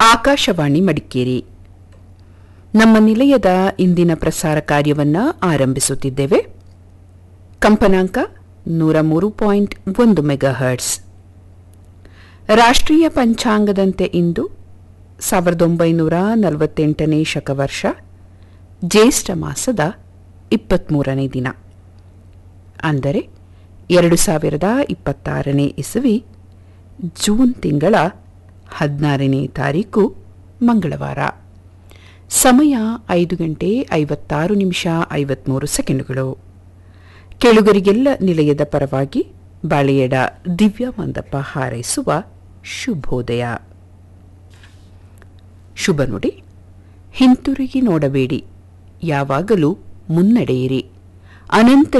ಆಕಾಶವಾಣಿ ಮಡಿಕೇರಿ ನಮ್ಮ ನಿಲಯದ ಇಂದಿನ ಪ್ರಸಾರ ಕಾರ್ಯವನ್ನು ಆರಂಭಿಸುತ್ತಿದ್ದೇವೆ ಕಂಪನಾಂಕ ನೂರ ಮೂರು ಪಾಯಿಂಟ್ ಒಂದು ಮೆಗಾಹರ್ಟ್ಸ್ ರಾಷ್ಟ್ರೀಯ ಪಂಚಾಂಗದಂತೆ ಇಂದು ಸಾವಿರದ ಒಂಬೈನೂರ ನಲವತ್ತೆಂಟನೇ ಶಕವರ್ಷ ಜ್ಯೇಷ್ಠ ಮಾಸದ ಇಪ್ಪತ್ತ್ಮೂರನೇ ದಿನ ಅಂದರೆ ಎರಡು ಸಾವಿರದ ಇಪ್ಪತ್ತಾರನೇ ಇಸವಿ ಜೂನ್ ತಿಂಗಳ ಹದಿನಾರನೇ ತಾರೀಕು ಮಂಗಳವಾರ ಸಮಯ ಐದು ಗಂಟೆ ಐವತ್ತಾರು ನಿಮಿಷ ಐವತ್ಮೂರು ಸೆಕೆಂಡುಗಳು ಕೆಳುಗರಿಗೆಲ್ಲ ನಿಲಯದ ಪರವಾಗಿ ಬಾಳೆಯಡ ದಿವ್ಯ ಮಂದಪ್ಪ ಹಾರೈಸುವ ಶುಭೋದಯ ಶುಭ ನುಡಿ ಹಿಂತಿರುಗಿ ನೋಡಬೇಡಿ ಯಾವಾಗಲೂ ಮುನ್ನಡೆಯಿರಿ ಅನಂತ